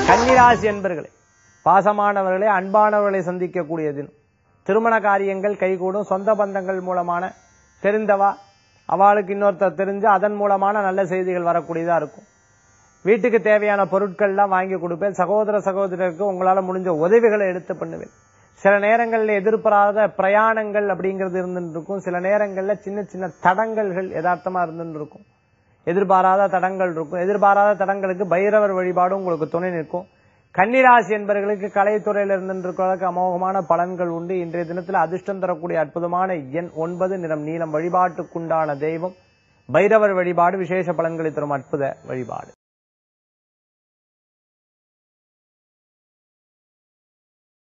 கன்னிராசி என்பர்களே பாசமானவர்களே அன்பானவர்களை சந்திக்கக்கூடிய தினம் திருமண காரியங்கள் கைகூடும் சொந்த பந்தங்கள் மூலமான தெரிந்தவா அவளுக்கு இன்னொருத்தர் தெரிஞ்சு அதன் மூலமான நல்ல செய்திகள் வரக்கூடியதா இருக்கும் வீட்டுக்கு தேவையான பொருட்கள்லாம் வாங்கி கொடுப்பேன் சகோதர சகோதரருக்கு உங்களால முடிஞ்ச உதவிகளை எடுத்து பண்ணுவேன் சில நேரங்கள்ல எதிர்பாராத பிரயாணங்கள் அப்படிங்கிறது இருந்துட்டு இருக்கும் சில நேரங்கள்ல சின்ன சின்ன தடங்கல்கள் யதார்த்தமா இருந்துட்டு இருக்கும் எதிர்பாராத தடங்கள் இருக்கும் எதிர்பாராத தடங்களுக்கு பைரவர் வழிபாடு உங்களுக்கு துணை நிற்கும் கன்னிராசி என்பவர்களுக்கு கலைத்துறையில் இருந்திருக்கிறவர்களுக்கு அமோகமான பலன்கள் உண்டு இன்றைய தினத்தில் அதிர்ஷ்டம் தரக்கூடிய அற்புதமான எண் ஒன்பது நிறம் நீளம் வழிபாட்டுக்குண்டான தெய்வம் பைரவர் வழிபாடு விசேஷ பலன்களை தரும் அற்புத வழிபாடு